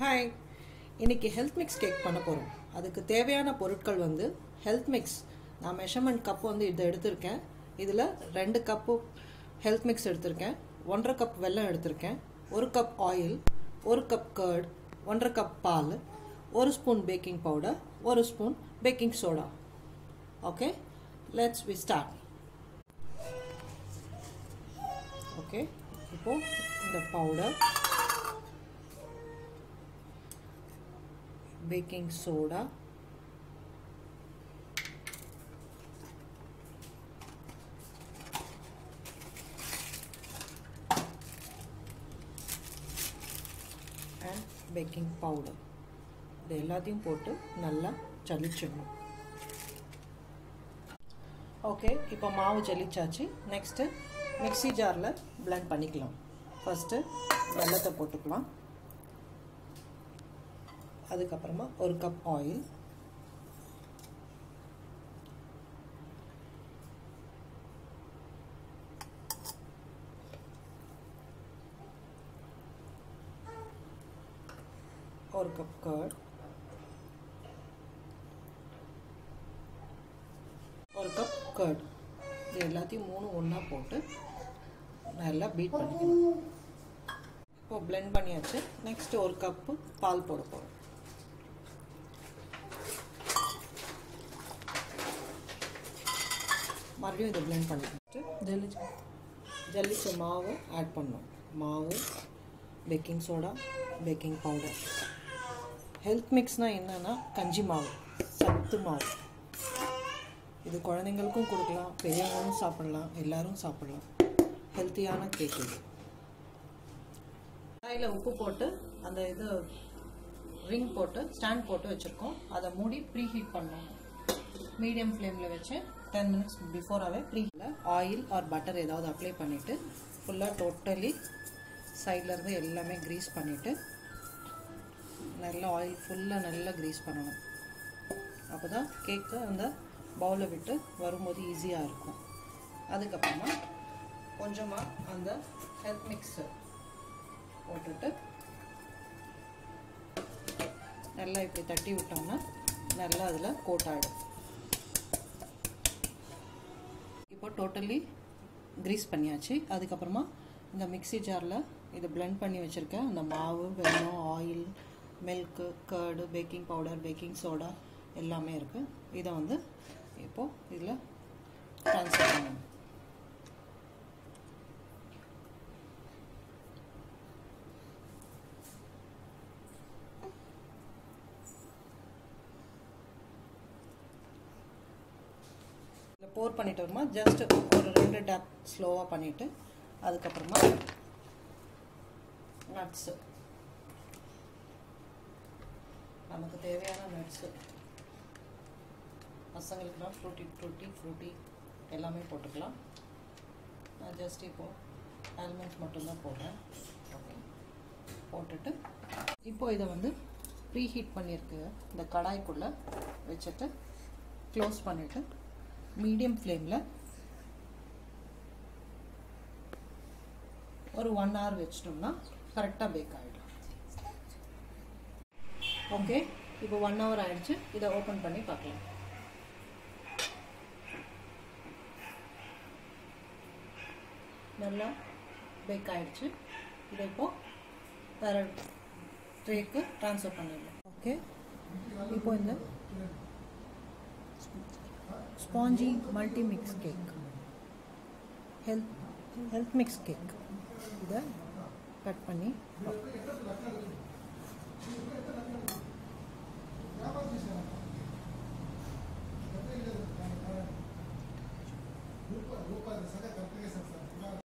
hi இன்னைக்கு health mix cake பண்ண போகிறோம் அதுக்கு தேவையான பொருட்கள் வந்து ஹெல்த் மிக்ஸ் நான் மெஷர்மெண்ட் கப் வந்து இதை எடுத்திருக்கேன் இதில் ரெண்டு கப்பு ஹெல்த் மிக்ஸ் எடுத்திருக்கேன் ஒன்றரை கப் வெல்லம் எடுத்திருக்கேன் ஒரு கப் ஆயில் ஒரு கப் கர்ட் ஒன்றரை கப் பால் ஒரு ஸ்பூன் பேக்கிங் பவுடர் ஒரு spoon baking soda okay let's we start okay இப்போது இந்த powder baking soda and baking powder இது எல்லாத்தையும் போட்டு நல்லா ஜலிச்சிடணும் ஓகே இப்போ மாவு ஜலிச்சாச்சு நெக்ஸ்ட்டு மிக்ஸி ஜாரில் blend பண்ணிக்கலாம் ஃபஸ்ட்டு வெள்ளத்தை போட்டுக்கலாம் அதுக்கப்புறமா ஒரு கப் ஆயில் ஒரு கப் கர்ட் ஒரு கப் கர்ட் இது எல்லாத்தையும் மூணு ஒன்றா போட்டு நல்லா பீட் பண்ணிக்கணும் இப்போ பிளெண்ட் பண்ணியாச்சு நெக்ஸ்ட் ஒரு கப்பு பால் போட போகிறோம் மறுபடியும் இதை பிளெண்ட் பண்ணிட்டு ஜல்லிச்சு ஜல்லிச்ச மாவு ஆட் பண்ணோம் மாவு baking soda baking powder health மிக்ஸ்னால் என்னென்னா கஞ்சி மாவு சத்து மாவு இது குழந்தைங்களுக்கும் கொடுக்கலாம் பெரியவங்களும் சாப்பிடலாம் எல்லாரும் சாப்பிடலாம் ஹெல்த்தியான கேக் இது கடாயில் உப்பு போட்டு அந்த இது ரிங் போட்டு ஸ்டாண்ட் போட்டு வச்சுருக்கோம் அதை மூடி ப்ரீ ஹீட் பண்ணோம் மீடியம் ஃப்ளேமில் வச்சு டென் மினிட்ஸ் பிஃபோராகவே ப்ரீல ஆயில் ஆர் பட்டர் ஏதாவது அப்ளை பண்ணிவிட்டு ஃபுல்லாக டோட்டலி சைட்லேருந்து எல்லாமே க்ரீஸ் பண்ணிவிட்டு நல்லா ஆயில் ஃபுல்லாக நல்லா க்ரீஸ் பண்ணணும் அப்போ தான் கேக்கு அந்த பவுலில் விட்டு வரும்போது ஈஸியாக இருக்கும் அதுக்கப்புறமா கொஞ்சமாக அந்த ஹெல்த் மிக்ஸு போட்டுட்டு நல்லா இப்படி தட்டி விட்டோம்னா நல்லா அதில் கோட் ஆகிடும் இப்போ டோட்டலி க்ரீஸ் பண்ணியாச்சு அதுக்கப்புறமா இந்த மிக்ஸி ஜாரில் இதை பிளெண்ட் பண்ணி வச்சுருக்கேன் அந்த மாவு வெல்லம் oil milk curd baking powder baking soda எல்லாமே இருக்குது இதை வந்து இப்போது இதில் ட்ரான்ஸ்ஃபர் பண்ணணும் இதில் போர் பண்ணிட்டு வருமா ஜஸ்ட் ஒரு ரெண்டு டேப் ஸ்லோவாக பண்ணிவிட்டு அதுக்கப்புறமா நட்ஸு நமக்கு தேவையான நட்ஸு பசங்களுக்குலாம் ஃப்ரூட்டி ஃப்ரூட்டி ஃப்ரூட்டி எல்லாமே போட்டுக்கலாம் நான் ஜஸ்ட் இப்போது ஆல்மண்ட்ஸ் மட்டும்தான் போடுறேன் ஓகே போட்டுட்டு இப்போது இதை வந்து ப்ரீ ஹீட் பண்ணியிருக்கு இந்த கடாய்க்குள்ளே வச்சுட்டு க்ளோஸ் பண்ணிவிட்டு மீடியம் ஃப்ளேமில் ஒரு ஒன் ஹவர் வச்சிட்டோம்னா கரெக்டாக பேக் ஆகிடும் ஓகே இப்போ ஒன் ஹவர் ஆயிடுச்சு இதை ஓப்பன் பண்ணி பார்க்கலாம் நல்லா பேக் ஆகிடுச்சு இதை இப்போது வேறு ட்ரேக்கு ட்ரான்ஸ்ஃபர் பண்ணிடலாம் ஓகே இப்போ இந்த spongy multi mix cake health health mix cake இதை கட் பண்ணி Yeah,